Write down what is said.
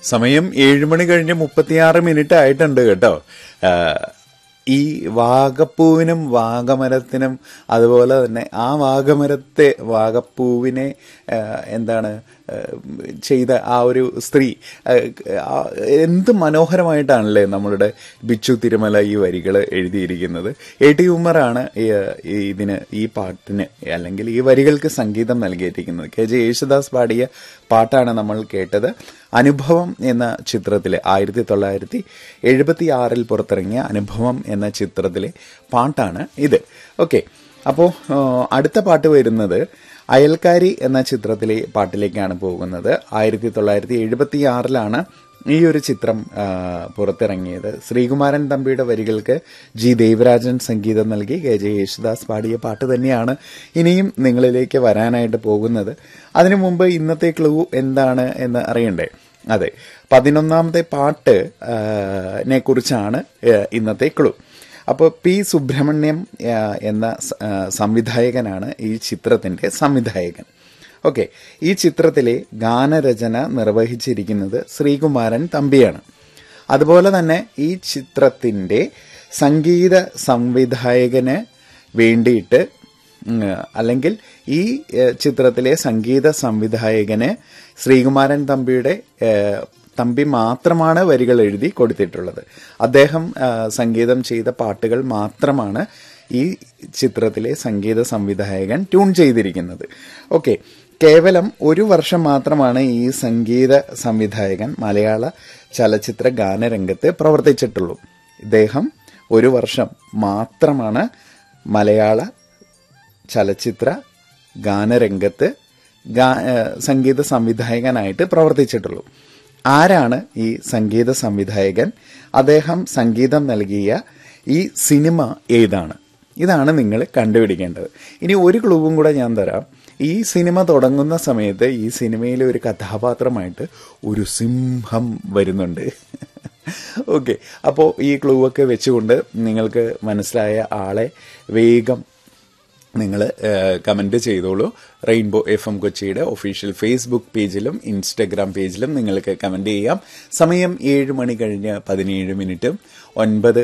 സമയം ഏഴ് മണി കഴിഞ്ഞ് മുപ്പത്തിയാറ് മിനിറ്റ് ആയിട്ടുണ്ട് കേട്ടോ ആ, ഈ വാഗപ്പൂവിനും വാഗമരത്തിനും അതുപോലെ തന്നെ ആ വാഗമരത്തെ വാഗപ്പൂവിനെ ആ, എന്താണ് ആ, ചെയ്ത ആ ഒരു സ്ത്രീ ആ, ആ, എന്ത് മനോഹരമായിട്ടാണല്ലേ നമ്മളുടെ ബിച്ചു തിരുമല ഈ വരികൾ എഴുതിയിരിക്കുന്നത് എ ടി ഉമ്മറാണ് ഈ, ഈ ഇതിന് ഈ പാട്ടിന് അല്ലെങ്കിൽ ഈ വരികൾക്ക് സംഗീതം നൽകിയിരിക്കുന്നത് കെ ജെ യേശുദാസ് പാടിയ പാട്ടാണ് നമ്മൾ കേട്ടത് അനുഭവം എന്ന ചിത്രത്തിലെ ആയിരത്തി തൊള്ളായിരത്തി എഴുപത്തി ആറിൽ പുറത്തിറങ്ങിയ അനുഭവം എന്ന ചിത്രത്തിലെ പാട്ടാണ് ഇത് ഓക്കെ അപ്പോൾ അടുത്ത പാട്ട് വരുന്നത് അയൽക്കാരി എന്ന ചിത്രത്തിലെ പാട്ടിലേക്കാണ് പോകുന്നത് ആയിരത്തി തൊള്ളായിരത്തി എഴുപത്തി ആറിലാണ് ഈ ഒരു ചിത്രം ആ, പുറത്തിറങ്ങിയത് ശ്രീകുമാരൻ തമ്പിയുടെ വരികൾക്ക് ജി ദേവരാജൻ സംഗീതം നൽകി കെ ജെ യേശുദാസ് പാടിയ പാട്ട് തന്നെയാണ് ഇനിയും നിങ്ങളിലേക്ക് വരാനായിട്ട് പോകുന്നത് അതിനു മുമ്പ് ഇന്നത്തെ ക്ലൂ എന്താണ് എന്ന് അറിയണ്ടേ അതെ പതിനൊന്നാമത്തെ പാട്ട് ആ, നെ കുറിച്ചാണ് ആ, ഇന്നത്തെ ക്ലൂ അപ്പോൾ പി സുബ്രഹ്മണ്യം ആ, എന്ന സ- ആ, സംവിധായകനാണ് ഈ ചിത്രത്തിന്റെ സംവിധായകൻ ഓക്കെ ഈ ചിത്രത്തിലെ ഗാനരചന നിർവഹിച്ചിരിക്കുന്നത് ശ്രീകുമാരൻ തമ്പിയാണ് അതുപോലെ തന്നെ ഈ ചിത്രത്തിന്റെ സംഗീത സംവിധായകന് വേണ്ടിയിട്ട് ഉം, അല്ലെങ്കിൽ ഈ ഏഹ്, ചിത്രത്തിലെ സംഗീത സംവിധായകന് ശ്രീകുമാരൻ തമ്പിയുടെ ഏഹ്, തമ്പി മാത്രമാണ് വരികൾ എഴുതി കൊടുത്തിട്ടുള്ളത് അദ്ദേഹം ആ, സംഗീതം ചെയ്ത പാട്ടുകൾ മാത്രമാണ് ഈ ചിത്രത്തിലെ സംഗീത സംവിധായകൻ ട്യൂൺ ചെയ്തിരിക്കുന്നത് ഓക്കെ കേവലം ഒരു വർഷം മാത്രമാണ് ഈ സംഗീത സംവിധായകൻ മലയാള ചലച്ചിത്ര ഗാനരംഗത്ത് പ്രവർത്തിച്ചിട്ടുള്ളൂ ഇദ്ദേഹം ഒരു വർഷം മാത്രമാണ് മലയാള ചലച്ചിത്ര ഗാനരംഗത്ത് ഗാ- ഏഹ് സംഗീത സംവിധായകനായിട്ട് പ്രവർത്തിച്ചിട്ടുള്ളൂ ആരാണ് ഈ സംഗീത സംവിധായകൻ അദ്ദേഹം സംഗീതം നൽകിയ ഈ സിനിമ ഏതാണ് ഇതാണ് നിങ്ങൾ കണ്ടുപിടിക്കേണ്ടത് ഇനി ഒരു ക്ലൂവും കൂടെ ഞാൻ തരാം ഈ സിനിമ തുടങ്ങുന്ന സമയത്ത് ഈ സിനിമയിലെ ഒരു കഥാപാത്രമായിട്ട് ഒരു സിംഹം വരുന്നുണ്ട് ഓക്കെ അപ്പോൾ ഈ ക്ലൂ ഒക്കെ വെച്ചുകൊണ്ട് നിങ്ങൾക്ക് മനസ്സിലായ ആളെ വേഗം നിങ്ങൾ കമൻറ്റ് ചെയ്തോളൂ റെയിൻബോ എഫ് എം കൊച്ചിയുടെ ഒഫീഷ്യൽ ഫേസ്ബുക്ക് പേജിലും ഇൻസ്റ്റഗ്രാം പേജിലും നിങ്ങൾക്ക് കമൻറ്റ് ചെയ്യാം സമയം ഏഴ് മണി കഴിഞ്ഞ് പതിനേഴ് മിനിറ്റും ഒൻപത്